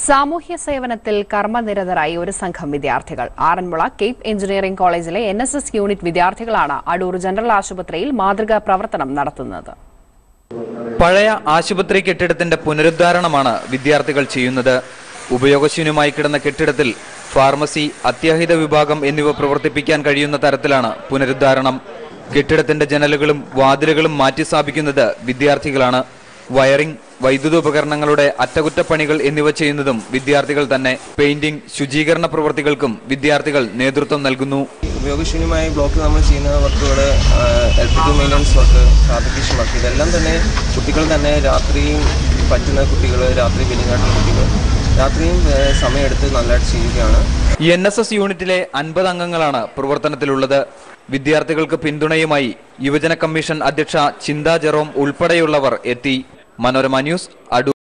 സാമൂഹ്യ സേവനത്തിൽ കർമ്മനിരതരായി ഒരു സംഘം വിദ്യാർത്ഥികൾ ആറന്മുള കേപ്പ് എഞ്ചിനീയറിംഗ് കോളേജിലെ എൻ എസ് എസ് യൂണിറ്റ് വിദ്യാർത്ഥികളാണ് അടൂർ ജനറൽ ആശുപത്രിയിൽ മാതൃകാ പ്രവർത്തനം നടത്തുന്നത് പഴയ ആശുപത്രി കെട്ടിടത്തിന്റെ പുനരുദ്ധാരണമാണ് വിദ്യാർത്ഥികൾ ചെയ്യുന്നത് ഉപയോഗശൂന്യമായി കിടന്ന കെട്ടിടത്തിൽ ഫാർമസി അത്യാഹിത വിഭാഗം എന്നിവ പ്രവർത്തിപ്പിക്കാൻ കഴിയുന്ന തരത്തിലാണ് പുനരുദ്ധാരണം കെട്ടിടത്തിന്റെ ജനലുകളും വാതിലുകളും മാറ്റിസ്ഥാപിക്കുന്നത് വിദ്യാർത്ഥികളാണ് വയറിംഗ് വൈദ്യുതോപകരണങ്ങളുടെ അറ്റകുറ്റപ്പണികൾ എന്നിവ ചെയ്യുന്നതും വിദ്യാർത്ഥികൾ തന്നെ പെയിന്റിംഗ് ശുചീകരണ പ്രവൃത്തികൾക്കും വിദ്യാർത്ഥികൾ നേതൃത്വം നൽകുന്നു ഉപയോഗശൂന്യമായ ബ്ലോക്ക് നമ്മൾ ചെയ്യുന്ന വർക്കുകൾ electrical maintenance work fabrication work ഇതെല്ലാം തന്നെ കുട്ടികൾ തന്നെ രാത്രിയും പറ്റുന്ന കുട്ടികൾ രാത്രി വെല്ലിങ്ങാട്ടുള്ള കുട്ടികൾ രാത്രിയും ഏഹ്, സമയമെടുത്ത് നല്ലതായിട്ട് ചെയ്യുകയാണ് എൻ എസ് എസ് യൂണിറ്റിലെ അൻപത് അംഗങ്ങളാണ് പ്രവർത്തനത്തിലുള്ളത് വിദ്യാർത്ഥികൾക്ക് പിന്തുണയുമായി യുവജന കമ്മീഷൻ അധ്യക്ഷ ചിന്താ ജെറോം ഉൾപ്പെടെയുള്ളവർ എത്തി മനോരമ ന്യൂസ് അടൂർ